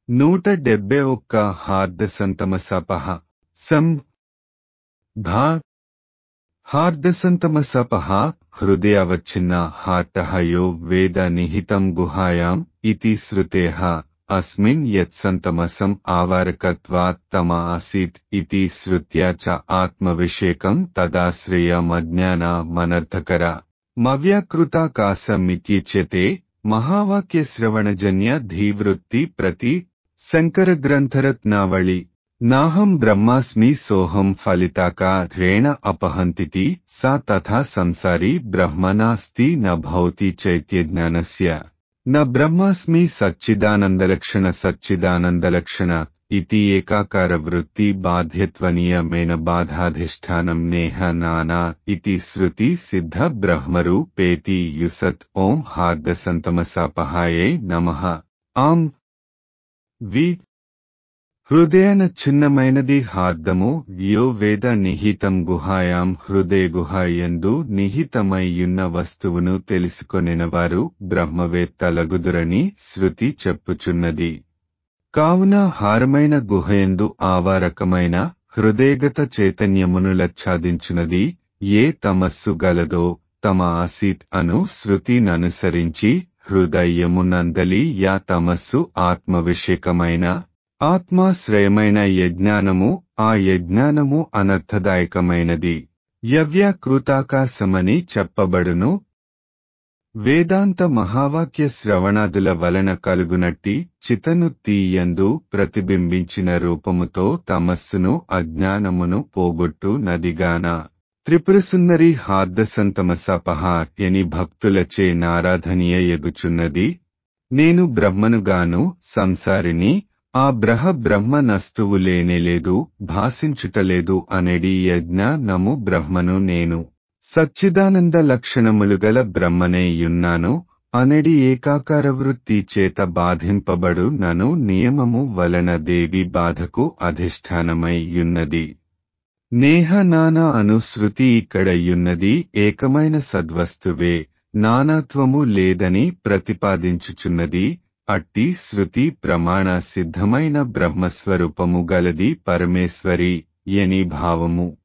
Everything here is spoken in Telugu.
నూట డెబ్బై ఒక్క హార్దసంతమసపహ సం భా హార్దసంతమసపహ హృదయవచ్ఛిన్న హార్టహయో వేద నిహితం గుహాయాం ఇతి శ్రుతేః అస్మిన్ యత్సంతమసం ఆవారకత్వాత్ తమ ఆసీత్ ఇతి శ్రుత్యా చ ఆత్మవిషేకం తదాశ్రయమజ్ఞాన మనర్థకర మవ్యాకృతాకాశమిత్యుచ్యతే మహావాక్యశ్రవణజన్య ధీవృత్తి ప్రతి శంకరగ్రంథరత్నావళి నాహం బ్రహ్మాస్మి సోహం ఫలితాకా రేణ అపహంతితి సా తథా సంసారీ బ్రహ్మ నాస్తి న భవతి చైత్యజ్ఞానస్య న బ్రహ్మాస్మి సచ్చిదానందలక్షణ సచ్చిదానందలక్షణ ఇతి ఏకాకార వృత్తి బాధ్యత్వనీయమైన బాధాధిష్టానం నేహ నానా ఇతి శృతి సిద్ధ బ్రహ్మరూపేతి యుసత్ ఓం హార్దసంతమసాపహాయే నమః ఆం వి హృదయన చిన్నమైనది హార్దము యో వేద నిహితం గుహాయాం హృదయ గుహాయందు నిహితమైయున్న వస్తువును తెలుసుకొనినవారు బ్రహ్మవేత్తలగుదురని శృతి చెప్పుచున్నది కావున హారమైన గుహయందు ఆవారకమైన హృదయగత చైతన్యమును లచ్ఛాదించునది ఏ తమస్సు గలదో తమ ఆసీత్ అను శృతిననుసరించి హృదయమునందలి యా తమస్సు ఆత్మవిషేకమైన ఆత్మాశ్రయమైన యజ్ఞానము ఆ యజ్ఞానము అనర్థదాయకమైనది యవ్యాకృతాకాశమని చెప్పబడును వేదాంత మహావాక్య శ్రవణాదుల వలన కలుగునట్టి చితను తీయందు ప్రతిబింబించిన రూపముతో తమస్సును అజ్ఞానమును పోగొట్టు నదిగాన త్రిపురసుందరి హార్దసంతమసపహ ఎని భక్తులచే నారాధనీయ ఎగుచున్నది నేను బ్రహ్మనుగాను సంసారిని ఆ బ్రహ బ్రహ్మ నస్తువు లేనేలేదు భాసించుటలేదు అనేడి యజ్ఞ నము బ్రహ్మను నేను సచ్చిదానంద లక్షణములు గల బ్రహ్మనేయున్నాను అనడి ఏకాకార వృత్తి చేత బాధింపబడు నను నియమము వలన దేవి బాధకు అధిష్టానమై యున్నది నేహ నానా అనుశృతి ఇక్కడయున్నది ఏకమైన సద్వస్తువే నానాత్వము లేదని ప్రతిపాదించుచున్నది అట్టి శృతి ప్రమాణ సిద్ధమైన బ్రహ్మస్వరూపము గలది పరమేశ్వరి ఎని భావము